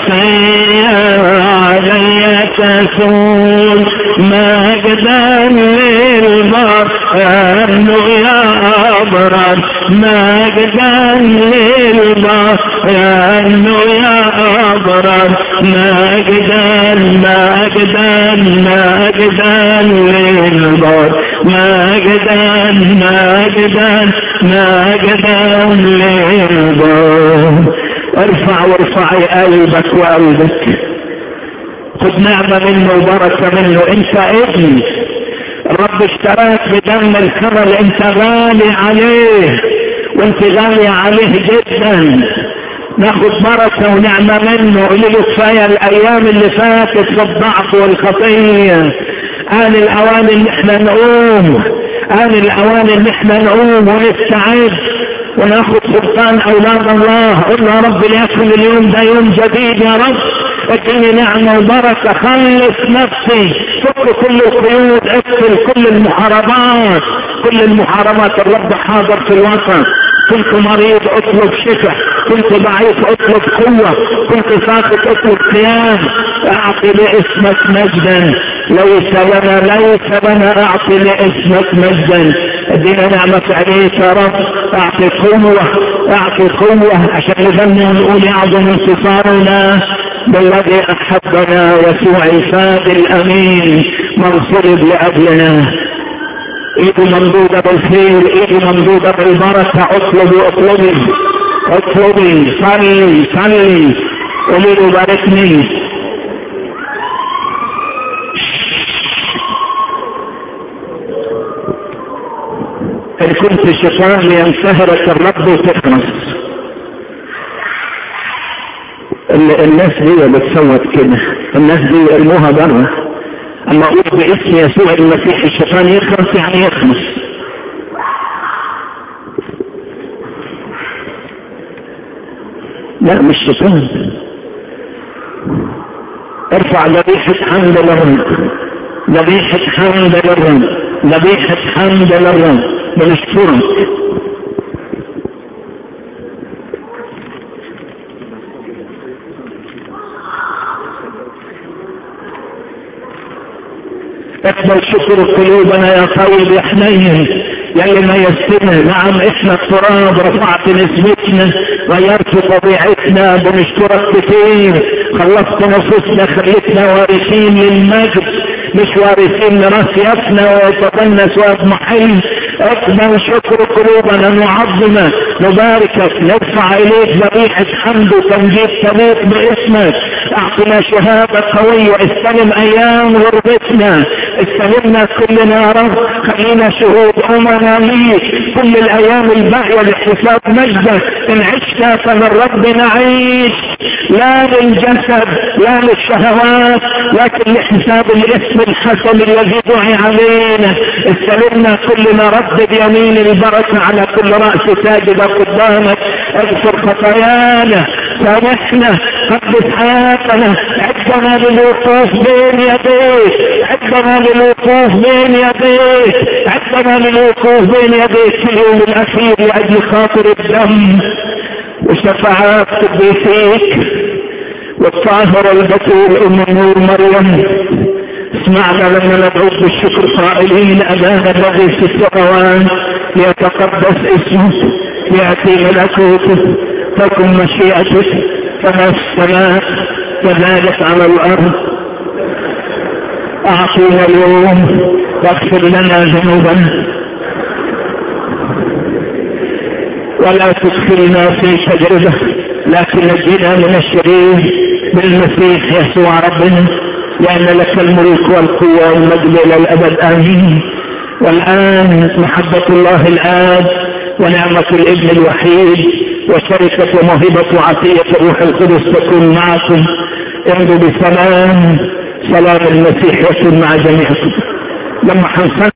خطية علي تسود ما قدر للمر أنه يا أبرد ما قدر للمر أنه يا أبرد ما قدر ما قدر ما قدر للمر ما قدر ما قدر ما قدر للمر ارفع وارفعي قلبك وقلبك خذ نعمة منه وبركة منه انت ابني الرب اشتراك بدم الخمر انت غالي عليه وانت غالي عليه جدا ناخد بركة ونعمة منه قولي له كفاية الايام اللي فاتت في الضعف والخطية آن الاوان ان احنا نقوم آن الاوان ان احنا نقوم ونستعد وناخد سلطان اولاد الله قل يا رب ليكن اليوم ده يوم جديد يا رب اديني نعمة وبركة خلص نفسي فك كل القيود اقتل كل المحاربات كل المحاربات الرب حاضر في الوطن كنت مريض اطلب شفاء كنت ضعيف اطلب قوة كنت ساقط اطلب قيام اعطي لاسمك مجدا ليس لنا ليس لنا اعطي لاسمك مجدا ادينا نعمة عليك يا رب اعطي قوة اعطي قوة عشان نغني ونقول يعظم انتصارنا بالذي احبنا يسوع الفاد الامين من صلب لاجلنا ايده ممدودة بالخير ايده ممدودة بالبركة اطلبوا اطلبي اطلبي صلي صلي قولي له باركني ان كنت شيطان لينسهرك الرب وتخلص الناس دي بتصوت كده الناس دي يرموها بره اما اقول باسم يسوع المسيح الشيطان يخلص يعني يخلص لا مش شيطان ارفع ذبيحة حمد للرب ذبيحة حمد للرب ذبيحة حمد للرب بنشكرك اقبل شكر قلوبنا يا طيب يا حنين يا اللي ما يستمع نعم احنا التراب رفعت نسبتنا غيرت طبيعتنا بنشكرك كتير خلصت نفوسنا خليتنا وارثين للمجد مش وارثين لراسيتنا ويتدنس واضمحل اقبل شكر قلوبنا نعظمك نباركك نرفع اليك ذبيحة حمد وتمجيد تليق باسمك اعطنا شهادة قوية استلم ايام غربتنا استلمنا كلنا يا رب خلينا شهود امنا ليك كل الايام الباقية لاحتفال مجدك ان عشت فللرب نعيش لا للجسد لا للشهوات لكن لحساب الاسم الحسن الذي دعي علينا استلمنا كلنا رد بيمين البركة على كل رأس ساجد قدامك اغفر خطايانا سامحنا قدس حياتنا عدنا للوقوف بين يديك عدنا للوقوف بين يديك عدنا للوقوف بين يديك في اليوم الاخير لاجل خاطر الدم وشفاعات قديسيك والطاهر البتول ام النور مريم اسمعنا لما ندعوك بالشكر قائلين ابانا الذي في السماوات ليتقدس اسمك ياتي ملكوتك تكن مشيئتك كما في السماء كذلك على الارض اعطينا اليوم واغفر لنا ذنوبنا ولا تدخلنا في تجربه لكن نجينا من الشرير بالمسيح يسوع ربنا لأن لك الملك والقوة والمجد إلى الأبد آمين والآن محبة الله الآب ونعمة الابن الوحيد وشركة وموهبة وعطية الروح القدس تكون معكم امضوا بسلام سلام المسيح يكون مع جميعكم لما حنصلي